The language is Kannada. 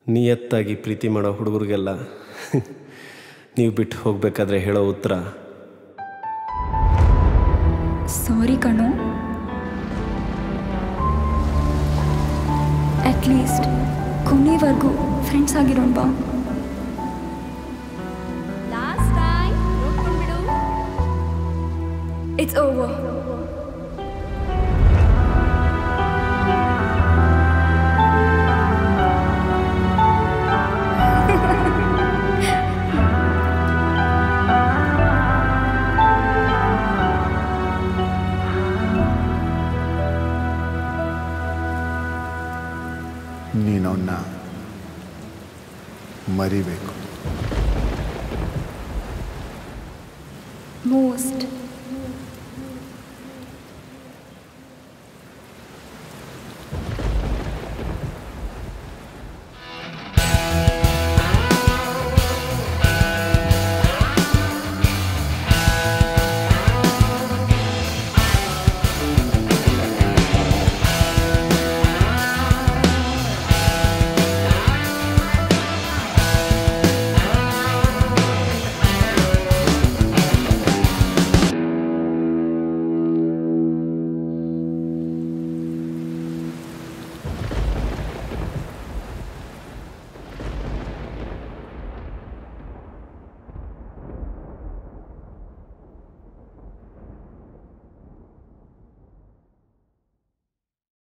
ನಿಯತ್ತಾಗಿ ಪ್ರೀತಿ ಮಾಡೋ ಹುಡುಗರಿಗೆಲ್ಲ ನೀವು ಬಿಟ್ಟು ಹೋಗಬೇಕಾದ್ರೆ ಹೇಳೋ ಉತ್ತರ ಸಾರಿ ಕಣೋ ಅಟ್ಲೀಸ್ಟ್ ಕೊನೆವರೆಗೂ ಫ್ರೆಂಡ್ಸ್ ಆಗಿರೋಣ ಬಾ ಲಾಸ್ಟ್ ಟೈಮ್ ನೋಡ್ಕೊಂಡ್ಬಿಡು ಇಟ್ಸ್ ಓವರ್ ನೀನು ಅವನ್ನ ಮರಿಬೇಕು ಮೋಸ್ಟ್